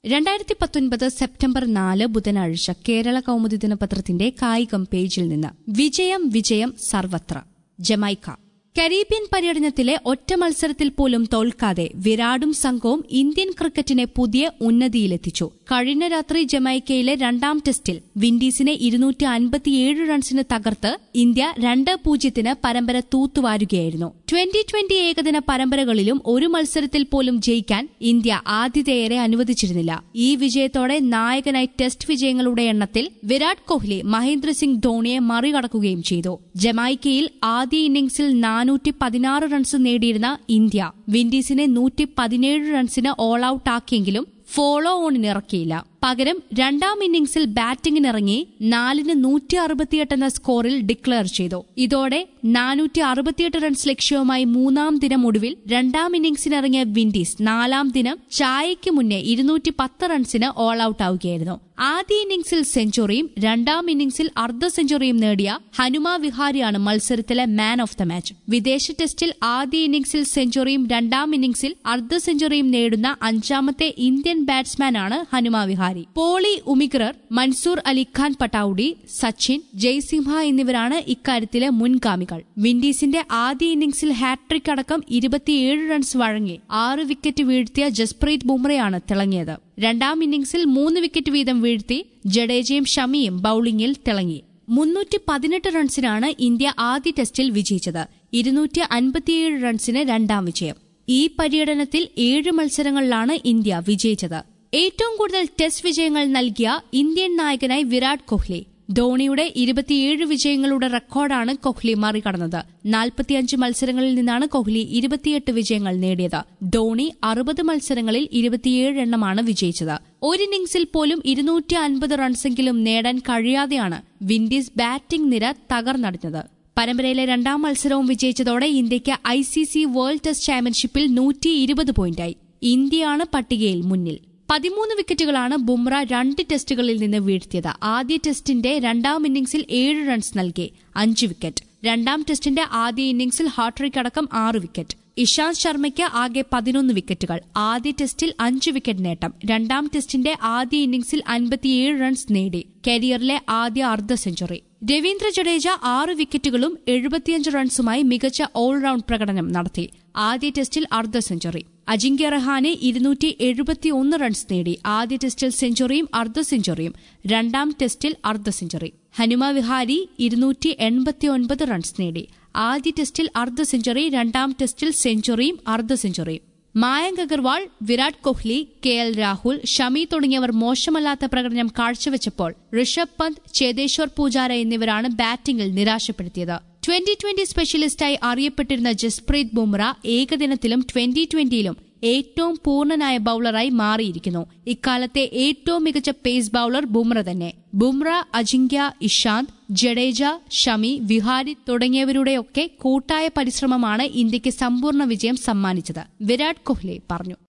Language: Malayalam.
രണ്ടായിരത്തി പത്തൊൻപത് സെപ്റ്റംബർ നാല് ബുധനാഴ്ച കേരള കൗമുദി ദിനപത്രത്തിന്റെ കായികം പേജിൽ നിന്ന് വിജയം വിജയം സർവത്ര ജമൈക്ക കരീബിയൻ പര്യടനത്തിലെ ഒറ്റ മത്സരത്തിൽ പോലും തോൽക്കാതെ വിരാടും സംഘവും ഇന്ത്യൻ ക്രിക്കറ്റിനെ പുതിയ ഉന്നതിയിലെത്തിച്ചു കഴിഞ്ഞ രാത്രി ജമൈക്കയിലെ രണ്ടാം ടെസ്റ്റിൽ വിൻഡീസിനെ ഇരുന്നൂറ്റി അൻപത്തിയേഴ് റൺസിന് തകർത്ത് ഇന്ത്യ രണ്ട് പൂജ്യത്തിന് പരമ്പര തൂത്തുവാരുകയായിരുന്നു ട്വന്റി ട്വന്റി ഏകദിന പരമ്പരകളിലും ഒരു മത്സരത്തിൽ പോലും ജയിക്കാൻ ഇന്ത്യ ആതിഥേയരെ അനുവദിച്ചിരുന്നില്ല ഈ വിജയത്തോടെ നായകനായി ടെസ്റ്റ് വിജയങ്ങളുടെ എണ്ണത്തിൽ വിരാട് കോഹ്ലി മഹേന്ദ്രസിംഗ് ധോണിയെ മറികടക്കുകയും ചെയ്തു ജമൈക്കയിൽ ആദ്യ ഇന്നിംഗ്സിൽ നാനൂറ്റി പതിനാറ് റൺസ് നേടിയിരുന്ന ഇന്ത്യ വിൻഡീസിനെ നൂറ്റി പതിനേഴ് റൺസിന് ഓൾ ഔട്ട് ആക്കിയെങ്കിലും ഫോളോ ഓണിനിറക്കിയില്ല പകരം രണ്ടാം ഇന്നിംഗ്സിൽ ബാറ്റിംഗിനിറങ്ങി നാലിന് നൂറ്റി അറുപത്തിയെട്ട് എന്ന സ്കോറിൽ ഡിക്ലെയർ ചെയ്തു ഇതോടെ നാനൂറ്റി അറുപത്തിയെട്ട് റൺസ് ലക്ഷ്യവുമായി മൂന്നാം ദിനം ഒടുവിൽ രണ്ടാം ഇന്നിംഗ്സിനിറങ്ങിയ വിൻഡീസ് നാലാം ദിനം ചായയ്ക്ക് മുന്നേ ഇരുന്നൂറ്റി പത്ത് റൺസിന് ഓൾ ഔട്ട് ആവുകയായിരുന്നു ആദ്യ ഇന്നിംഗ്സിൽ സെഞ്ചുറിയും രണ്ടാം ഇന്നിംഗ്സിൽ അർദ്ധ സെഞ്ചുറിയും നേടിയ ഹനുമ വിഹാരിയാണ് മത്സരത്തിലെ മാൻ ഓഫ് ദ മാച്ച് വിദേശ ടെസ്റ്റിൽ ആദ്യ ഇന്നിംഗ്സിൽ സെഞ്ചുറിയും രണ്ടാം ഇന്നിംഗ്സിൽ അർദ്ധ സെഞ്ചുറിയും നേടുന്ന അഞ്ചാമത്തെ ഇന്ത്യൻ ബാറ്റ്സ്മാനാണ് ഹനുമ വിഹാരി പോളി ഉമിഗ്രർ മൻസൂർ അലി ഖാൻ പട്ടൌഡി സച്ചിൻ ജയ്സിംഹ എന്നിവരാണ് ഇക്കാര്യത്തിലെ മുൻഗാമികൾ വിൻഡീസിന്റെ ആദ്യ ഇന്നിംഗ്സിൽ ഹാട്രിക് അടക്കം ഇരുപത്തിയേഴ് റൺസ് വഴങ്ങി ആറ് വിക്കറ്റ് വീഴ്ത്തിയ ജസ്പ്രീത് ബുംറയാണ് തിളങ്ങിയത് രണ്ടാം ഇന്നിംഗ്സിൽ മൂന്ന് വിക്കറ്റ് വീതം വീഴ്ത്തി ജഡേജയും ഷമിയും ബൌളിംഗിൽ തിളങ്ങി മുന്നൂറ്റി പതിനെട്ട് റൺസിനാണ് ഇന്ത്യ ആദ്യ ടെസ്റ്റിൽ വിജയിച്ചത് ഇരുന്നൂറ്റി അൻപത്തിയേഴ് റൺസിന് രണ്ടാം വിജയം ഈ പര്യടനത്തിൽ ഏഴ് മത്സരങ്ങളിലാണ് ഇന്ത്യ വിജയിച്ചത് ഏറ്റവും കൂടുതൽ ടെസ്റ്റ് വിജയങ്ങൾ നൽകിയ ഇന്ത്യൻ നായകനായി വിരാട് കോഹ്ലി ധോണിയുടെ ഇരുപത്തിയേഴ് വിജയങ്ങളുടെ റെക്കോർഡാണ് കോഹ്ലി മറികടന്നത് നാൽപ്പത്തിയഞ്ച് മത്സരങ്ങളിൽ നിന്നാണ് കോഹ്ലി ഇരുപത്തിയെട്ട് വിജയങ്ങൾ നേടിയത് ധോണി അറുപത് മത്സരങ്ങളിൽ ഇരുപത്തിയേഴ് എണ്ണമാണ് വിജയിച്ചത് ഒരു ഇന്നിംഗ്സിൽ പോലും ഇരുന്നൂറ്റി അൻപത് റൺസെങ്കിലും നേടാൻ കഴിയാതെയാണ് വിൻഡീസ് ബാറ്റിംഗ് നിര തകർന്നടിഞ്ഞത് പരമ്പരയിലെ രണ്ടാം മത്സരവും വിജയിച്ചതോടെ ഇന്ത്യയ്ക്ക് I C C world test ചാമ്പ്യൻഷിപ്പിൽ നൂറ്റി ഇരുപത് പോയിന്റായി ഇന്ത്യയാണ് പട്ടികയിൽ മുന്നിൽ പതിമൂന്ന് വിക്കറ്റുകളാണ് ബുംറ രണ്ട് ടെസ്റ്റുകളിൽ നിന്ന് വീഴ്ത്തിയത് ആദ്യ ടെസ്റ്റിന്റെ രണ്ടാം ഇന്നിംഗ്സിൽ ഏഴ് റൺസ് നൽകി അഞ്ച് വിക്കറ്റ് രണ്ടാം ടെസ്റ്റിന്റെ ആദ്യ ഇന്നിംഗ്സിൽ ഹാട്രിക് അടക്കം ആറ് വിക്കറ്റ് ഇഷാന്ത് ശർമ്മയ്ക്ക് ആകെ പതിനൊന്ന് വിക്കറ്റുകൾ ആദ്യ ടെസ്റ്റിൽ അഞ്ച് വിക്കറ്റ് നേട്ടം രണ്ടാം ടെസ്റ്റിന്റെ ആദ്യ ഇന്നിംഗ്സിൽ അൻപത്തിയേഴ് റൺസ് നേടി കരിയറിലെ ആദ്യ അർദ്ധ സെഞ്ചുറി രവീന്ദ്ര ജഡേജ ആറ് വിക്കറ്റുകളും എഴുപത്തിയഞ്ച് റൺസുമായി മികച്ച ഓൾറൌണ്ട് പ്രകടനം നടത്തി ആദ്യ ടെസ്റ്റിൽ അർദ്ധ സെഞ്ചുറി അജിങ്ക്യ റഹാനെ ഇരുന്നൂറ്റി എഴുപത്തിയൊന്ന് റൺസ് നേടി ആദ്യ ടെസ്റ്റിൽ സെഞ്ചുറിയും അർദ്ധ സെഞ്ചുറിയും രണ്ടാം ടെസ്റ്റിൽ അർദ്ധ സെഞ്ചുറി ഹനുമ വിഹാരി ഇരുന്നൂറ്റി എൺപത്തിയൊൻപത് റൺസ് നേടി ആദ്യ ടെസ്റ്റിൽ അർദ്ധ സെഞ്ചുറി രണ്ടാം ടെസ്റ്റിൽ സെഞ്ചുറിയും അർദ്ധ സെഞ്ചുറിയും മായങ്ക് അഗർവാൾ വിരാട് കോഹ്ലി കെ എൽ രാഹുൽ ഷമി തുടങ്ങിയവർ മോശമല്ലാത്ത പ്രകടനം കാഴ്ചവെച്ചപ്പോൾ ഋഷഭ് പന്ത് ചേതേശ്വർ പൂജാര എന്നിവരാണ് ബാറ്റിംഗിൽ നിരാശപ്പെടുത്തിയത് ട്വന്റി ട്വന്റി സ്പെഷ്യലിസ്റ്റായി അറിയപ്പെട്ടിരുന്ന ജസ്പ്രീത് ബുംറ ഏകദിനത്തിലും ട്വന്റി ട്വന്റിയിലും ഏറ്റവും പൂർണ്ണനായ ബൌളറായി മാറിയിരിക്കുന്നു ഇക്കാലത്തെ ഏറ്റവും മികച്ച പേസ് ബൌളർ ബുംറ തന്നെ ബുംറ അജിങ്ക്യ ഇഷാന്ത് ജഡേജ ഷമി വിഹാരി തുടങ്ങിയവരുടെയൊക്കെ കൂട്ടായ പരിശ്രമമാണ് ഇന്ത്യക്ക് സമ്പൂർണ്ണ വിജയം സമ്മാനിച്ചത് വിരാട് കോഹ്ലി പറഞ്ഞു